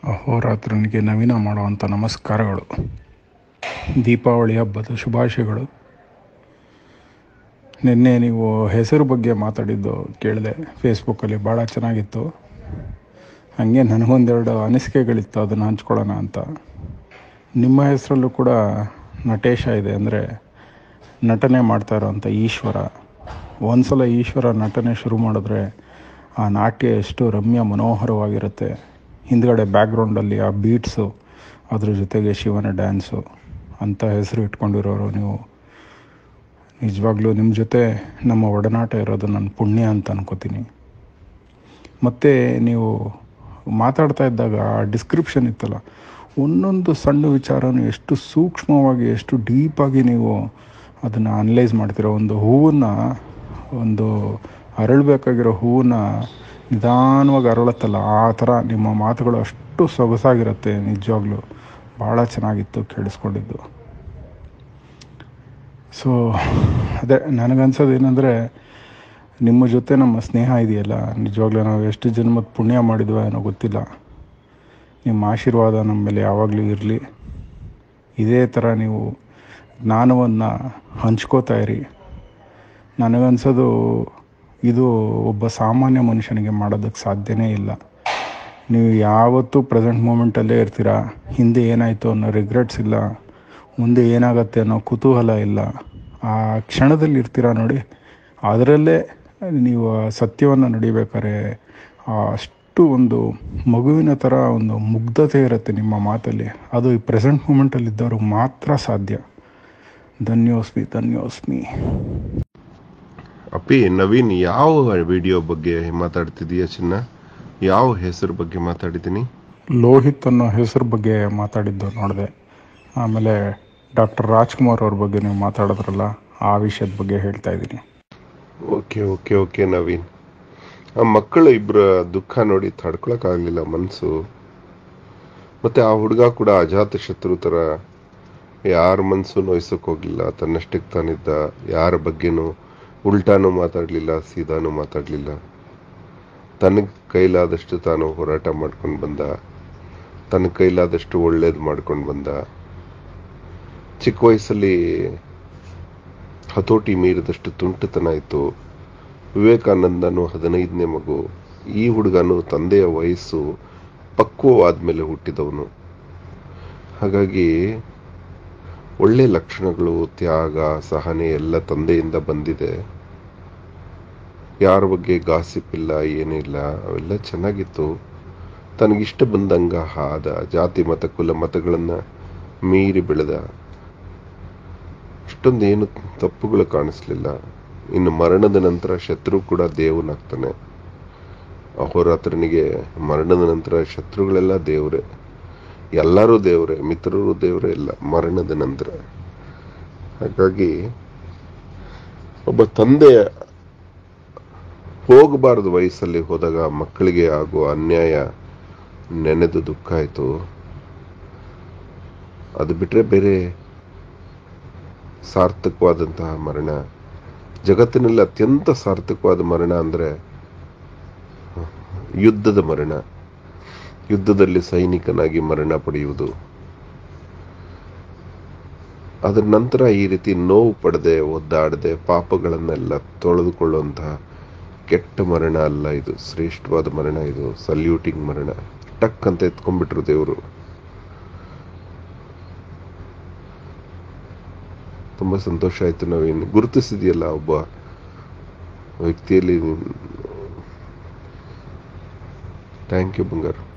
ಅಹೋರಾತ್ರನಿಗೆ ನವೀನ ಮಾಡುವಂಥ ನಮಸ್ಕಾರಗಳು ದೀಪಾವಳಿ ಹಬ್ಬದ ಶುಭಾಶಯಗಳು ನಿನ್ನೆ ನೀವು ಹೆಸರು ಬಗ್ಗೆ ಮಾತಾಡಿದ್ದು ಕೇಳಿದೆ ಫೇಸ್ಬುಕ್ಕಲ್ಲಿ ಭಾಳ ಚೆನ್ನಾಗಿತ್ತು ಹಾಗೆ ನನಗೊಂದೆರಡು ಅನಿಸಿಕೆಗಳಿತ್ತು ಅದನ್ನು ಹಂಚ್ಕೊಳ್ಳೋಣ ಅಂತ ನಿಮ್ಮ ಹೆಸರಲ್ಲೂ ಕೂಡ ನಟೇಶ ಇದೆ ಅಂದರೆ ನಟನೆ ಮಾಡ್ತಾ ಇರೋವಂಥ ಈಶ್ವರ ಒಂದ್ಸಲ ಈಶ್ವರ ನಟನೆ ಶುರು ಮಾಡಿದ್ರೆ ಆ ನಾಟ್ಯ ಎಷ್ಟು ರಮ್ಯ ಮನೋಹರವಾಗಿರುತ್ತೆ ಹಿಂದ್ಗಡೆ ಬ್ಯಾಕ್ಗ್ರೌಂಡಲ್ಲಿ ಆ ಬೀಟ್ಸು ಅದ್ರ ಜೊತೆಗೆ ಶಿವನ ಡ್ಯಾನ್ಸು ಅಂತ ಹೆಸರು ಇಟ್ಕೊಂಡಿರೋರು ನೀವು ನಿಜವಾಗ್ಲೂ ನಿಮ್ಮ ಜೊತೆ ನಮ್ಮ ಒಡನಾಟ ಇರೋದು ನನ್ನ ಪುಣ್ಯ ಅಂತ ಅನ್ಕೋತೀನಿ ಮತ್ತು ನೀವು ಮಾತಾಡ್ತಾ ಇದ್ದಾಗ ಆ ಡಿಸ್ಕ್ರಿಪ್ಷನ್ ಇತ್ತಲ್ಲ ಒಂದೊಂದು ಸಣ್ಣ ವಿಚಾರನೂ ಎಷ್ಟು ಸೂಕ್ಷ್ಮವಾಗಿ ಎಷ್ಟು ಡೀಪಾಗಿ ನೀವು ಅದನ್ನು ಅನಲೈಸ್ ಮಾಡ್ತೀರೋ ಒಂದು ಹೂವನ್ನು ಒಂದು ಅರಳಬೇಕಾಗಿರೋ ಹೂವನ್ನ ನಿಧಾನವಾಗಿ ಅರಳುತ್ತಲ್ಲ ಆ ಥರ ನಿಮ್ಮ ಮಾತುಗಳು ಅಷ್ಟು ಸೊಗಸಾಗಿರುತ್ತೆ ನಿಜವಾಗ್ಲೂ ಭಾಳ ಚೆನ್ನಾಗಿತ್ತು ಕೇಳಿಸ್ಕೊಂಡಿದ್ದು ಸೊ ಅದೇ ನನಗನ್ಸೋದು ಏನಂದರೆ ನಿಮ್ಮ ಜೊತೆ ನಮ್ಮ ಸ್ನೇಹ ಇದೆಯಲ್ಲ ನಿಜವಾಗ್ಲೂ ನಾವು ಎಷ್ಟು ಜನ್ಮದ ಪುಣ್ಯ ಮಾಡಿದ್ವೋ ಏನೋ ಗೊತ್ತಿಲ್ಲ ನಿಮ್ಮ ಆಶೀರ್ವಾದ ನಮ್ಮ ಮೇಲೆ ಯಾವಾಗಲೂ ಇರಲಿ ಇದೇ ಥರ ನೀವು ಜ್ಞಾನವನ್ನು ಹಂಚ್ಕೋತಾ ಇರಿ ನನಗನ್ಸೋದು ಇದು ಒಬ್ಬ ಸಾಮಾನ್ಯ ಮನುಷ್ಯನಿಗೆ ಮಾಡೋದಕ್ಕೆ ಸಾಧ್ಯನೇ ಇಲ್ಲ ನೀವು ಯಾವತ್ತೂ ಪ್ರೆಸೆಂಟ್ ಮೂಮೆಂಟಲ್ಲೇ ಇರ್ತೀರ ಹಿಂದೆ ಏನಾಯಿತು ಅನ್ನೋ ರಿಗ್ರೆಟ್ಸ್ ಇಲ್ಲ ಮುಂದೆ ಏನಾಗತ್ತೆ ಅನ್ನೋ ಕುತೂಹಲ ಇಲ್ಲ ಆ ಕ್ಷಣದಲ್ಲಿ ಇರ್ತೀರ ನೋಡಿ ಅದರಲ್ಲೇ ನೀವು ಆ ಸತ್ಯವನ್ನು ನಡಿಬೇಕಾದ್ರೆ ಅಷ್ಟು ಒಂದು ಮಗುವಿನ ಥರ ಒಂದು ಮುಗ್ಧತೆ ಇರುತ್ತೆ ನಿಮ್ಮ ಮಾತಲ್ಲಿ ಅದು ಈ ಪ್ರೆಸೆಂಟ್ ಮೂಮೆಂಟಲ್ಲಿದ್ದವ್ರಿಗೆ ಮಾತ್ರ ಸಾಧ್ಯ ಧನ್ಯೋಸ್ಮಿ ಧನ್ಯೋಸ್ಮಿ ಅಪ್ಪಿ ನವೀನ್ ಯಾವ ವಿಡಿಯೋ ಬಗ್ಗೆ ಮಾತಾಡ್ತಿದೀಯ ಚಿನ್ನ ಯಾವ ಹೆಸರು ಬಗ್ಗೆ ಮಾತಾಡಿದ್ದೀನಿ ಲೋಹಿತ್ ಅನ್ನೋ ಹೆಸರು ಬಗ್ಗೆ ಮಾತಾಡಿದ್ದು ನೋಡಿದೆ ಆಮೇಲೆ ಡಾಕ್ಟರ್ ರಾಜ್ಕುಮಾರ್ ಅವ್ರ ಬಗ್ಗೆ ನೀವು ಮಾತಾಡಿದ್ರಲ್ಲ ಆ ವಿಷಯದ ಬಗ್ಗೆ ಹೇಳ್ತಾ ಇದ್ದೀನಿ ಓಕೆ ಓಕೆ ಓಕೆ ನವೀನ್ ಆ ಮಕ್ಕಳು ಇಬ್ಬರ ದುಃಖ ನೋಡಿ ತಡ್ಕೊಳಕ್ಕಾಗಲಿಲ್ಲ ಮನಸ್ಸು ಮತ್ತೆ ಆ ಹುಡುಗ ಕೂಡ ಅಜಾತ ಶತ್ರು ಥರ ಯಾರ ಮನಸ್ಸು ನೋಯ್ಸಕ್ ಹೋಗ್ಲಿಲ್ಲ ತನ್ನಷ್ಟಕ್ಕೆ ತಾನಿದ್ದ ಯಾರ ಬಗ್ಗೆನೂ ಉಲ್ಟಾನು ಮಾತಾಡಲಿಲ್ಲ ಸೀದಾನು ಮಾತಾಡಲಿಲ್ಲ ತನಗೆ ಕೈಲಾದಷ್ಟು ತಾನು ಹೋರಾಟ ಮಾಡ್ಕೊಂಡು ಬಂದ ತನ್ನ ಕೈಲಾದಷ್ಟು ಒಳ್ಳೇದು ಮಾಡ್ಕೊಂಡು ಬಂದ ಚಿಕ್ಕ ವಯಸ್ಸಲ್ಲಿ ಹತೋಟಿ ಮೀರಿದಷ್ಟು ತುಂಟತನ ಇತ್ತು ವಿವೇಕಾನಂದನು ಹದಿನೈದನೇ ಮಗು ಈ ಹುಡುಗನು ತಂದೆಯ ವಯಸ್ಸು ಪಕ್ವವಾದ್ಮೇಲೆ ಹುಟ್ಟಿದವನು ಹಾಗಾಗಿ ಒಳ್ಳೆ ಲಕ್ಷಣಗಳು ತ್ಯಾಗ ಸಹನೆ ಎಲ್ಲ ತಂದೆಯಿಂದ ಬಂದಿದೆ ಯಾರ ಬಗ್ಗೆ ಗಾಸಿಪ್ ಇಲ್ಲ ಏನಿಲ್ಲ ಅವೆಲ್ಲ ಚೆನ್ನಾಗಿತ್ತು ತನಗಿಷ್ಟ ಬಂದಂಗ ಹಾದ ಜಾತಿ ಮತ ಕುಲ ಮತಗಳನ್ನ ಮೀರಿ ಬೆಳೆದ ಅಷ್ಟೊಂದೇನು ತಪ್ಪುಗಳು ಕಾಣಿಸ್ಲಿಲ್ಲ ಇನ್ನು ಮರಣದ ನಂತರ ಶತ್ರು ಕೂಡ ದೇವನಾಗ್ತಾನೆ ಅಹೋರಾತ್ರನಿಗೆ ಮರಣದ ನಂತರ ಶತ್ರುಗಳೆಲ್ಲ ದೇವರೇ ಎಲ್ಲರೂ ದೇವರೇ ಮಿತ್ರರು ದೇವರೇ ಇಲ್ಲ ಮರಣದ ನಂತರ ಹಾಗಾಗಿ ಒಬ್ಬ ತಂದೆ ಹೋಗಬಾರದು ವಯಸ್ಸಲ್ಲಿ ಹೋದಾಗ ಮಕ್ಕಳಿಗೆ ಆಗುವ ಅನ್ಯಾಯ ನೆನೆದು ದುಃಖ ಆಯಿತು ಅದು ಬಿಟ್ರೆ ಬೇರೆ ಸಾರ್ಥಕವಾದಂತಹ ಮರಣ ಜಗತ್ತಿನಲ್ಲಿ ಅತ್ಯಂತ ಸಾರ್ಥಕವಾದ ಮರಣ ಅಂದ್ರೆ ಯುದ್ಧದ ಮರಣ ಯುದ್ಧದಲ್ಲಿ ಸೈನಿಕನಾಗಿ ಮರಣ ಪಡೆಯುವುದು ಅದರ ನಂತರ ಈ ರೀತಿ ನೋವು ಪಡೆದೆ ಒದ್ದಾಡದೆ ಪಾಪಗಳನ್ನೆಲ್ಲ ತೊಳೆದುಕೊಳ್ಳುವಂತಹ ಕೆಟ್ಟ ಮರಣ ಅಲ್ಲ ಇದು ಶ್ರೇಷ್ಠವಾದ ಮರಣ ಇದು ಸಲ್ಯೂಟಿಂಗ್ ಮರಣ ಟಕ್ ಅಂತ ಎತ್ಕೊಂಡ್ಬಿಟ್ರು ದೇವರು ತುಂಬಾ ಸಂತೋಷ ಆಯ್ತು ನಾವೇನು ಗುರುತಿಸಿದೆಯಲ್ಲ ಒಬ್ಬ ವ್ಯಕ್ತಿಯಲ್ಲಿ ಥ್ಯಾಂಕ್ ಯು ಬಂಗಾರು